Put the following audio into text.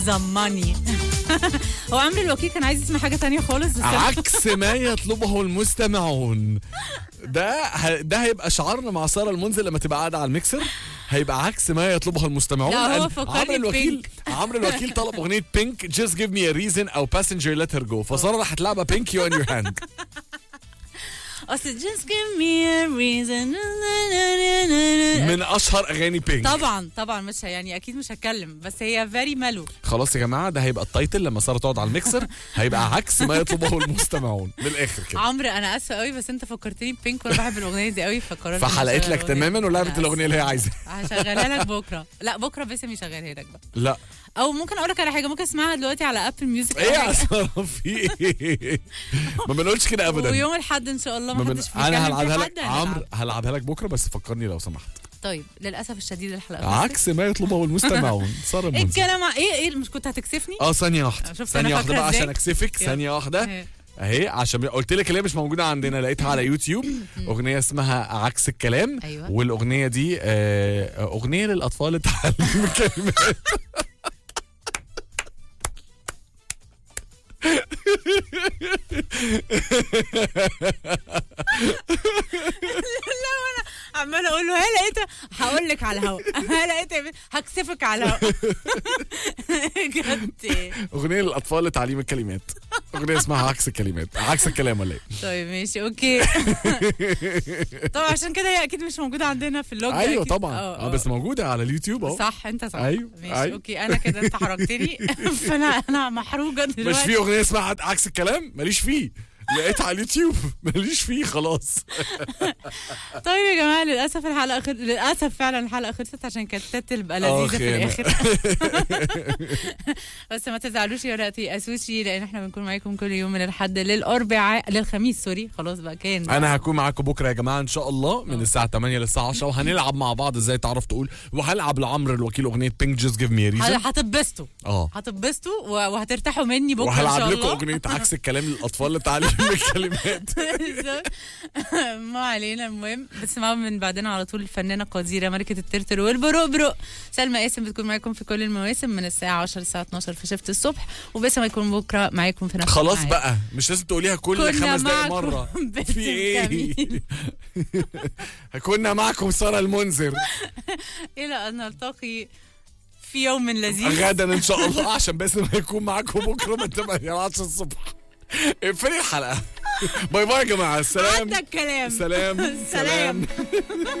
زماني هو عمرو الوكيل كان عايز يسمع حاجه تانية خالص بس عكس ما يطلبه المستمعون ده ه- ده هيبقى شعارنا مع ساره المنزل لما تبقى قاعده على الميكسر هيبقى عكس ما يطلبه المستمعون لا، هو لأن فكرني عمرو الوكيل بينك. عمرو الوكيل طلب اغنيه بينك جاست جيف مي ا ريزن او باسنجر ليت هير جو فساره راحت لعبه بينك يو ان يور هاند اصل just give me a reason من اشهر اغاني بينك طبعا طبعا مش ه- يعني اكيد مش هتكلم بس هي فيري مالو خلاص يا جماعه ده هيبقى التايتل لما ساره تقعد على الميكسر هيبقى عكس ما يطلبه المستمعون من الاخر كده عمرو انا اسفه قوي بس انت فكرتني ببينك وانا بحب الاغنيه دي قوي فقررت إني فحلقت أشغل لك الأغنية تماما دي. ولعبت لا، الاغنيه اللي هي عايزاها هشغلها لك بكره لا بكره باسم يشغلها لك بقى لا او ممكن اقول لك على حاجه ممكن اسمعها دلوقتي على ابل ميوزك ايه يا ساره في ايه ما بنقولش كده ابدا ويوم الاحد ان شاء الله ما ما بن... حدش انا بيتكلم هلعبها في لك حد عمرو هنلعب. هلعبها لك بكره بس فكرني لو سمحت طيب للاسف الشديد الحلقه خلصت. عكس ما يطلبه المستمعون ساره ايه المنزل الكلام ع- ايه ايه مش كنت هتكسفني اه ثانيه واحده شفت ثانيه أنا واحده فاكرة بقى إزاي؟ عشان اكسفك يلا. ثانيه واحده إيه. اهي عشان قلت لك اللي هي مش موجوده عندنا لقيتها على يوتيوب اغنيه اسمها عكس الكلام أيوة. والاغنيه دي آه، اغنيه للاطفال لتعلم الكلمات عماله اقول له ها لقيتها هقول لك على الهوا ها لقيتها يا بنت، هكسفك على الهوا بجد اغنيه للاطفال لتعليم الكلمات اغنيه اسمها عكس الكلمات عكس الكلام ولا ايه طيب ماشي اوكي طبعا عشان كده هي اكيد مش موجوده عندنا في اللوج ايوه أكيد. طبعا اه اه بس موجوده على اليوتيوب اهو صح انت صح أيوة، ماشي أيوة. اوكي انا كده انت حرجتني فانا انا محروجه مش دلوقتي في اغنيه اسمها عكس الكلام ماليش فيه لقيتها على اليوتيوب ماليش فيه خلاص طيب يا جماعه للاسف الحلقه خل... للاسف فعلا الحلقه خلصت عشان كانت تبقى لذيذه آخ في يا الاخر بس ما تزعلوش ولا تيأسوشي لان احنا بنكون معاكم كل يوم من الحد للاربعاء للخميس سوري خلاص بقى كان انا هكون معاكم بكره يا جماعه ان شاء الله من الساعه 8 للساعه 10 وهنلعب مع بعض ازاي تعرف تقول وهلعب لعمرو الوكيل اغنيه بينك جاست جيف مي ريزن هتتبسطوا اه هتتبسطوا و- وهترتاحوا مني بكره ان وهلعب شاء لكم الله اغنيه عكس الكلام للاطفال لتعليم الكلمات ما علينا المهم بتسمعوا من بعدنا على طول الفنانه قديره ملكه الترتر والبروق بروق سلمى قاسم بتكون معاكم في كل المواسم من الساعه 10 للساعه 12 في شفت الصبح وباسم هيكون بكره معاكم في نفس خلاص الميعاد. بقى مش لازم تقوليها كل كنا خمس دقايق معكم مره باسم في ايه كميل. كنا معكم ساره المنذر الى ان نلتقي في يوم لذيذ غدا ان شاء الله عشان باسم هيكون معاكم بكره من 8 ل 10 الصبح اقفلي الحلقه باي باي يا جماعه سلام عدى الكلام سلام سلام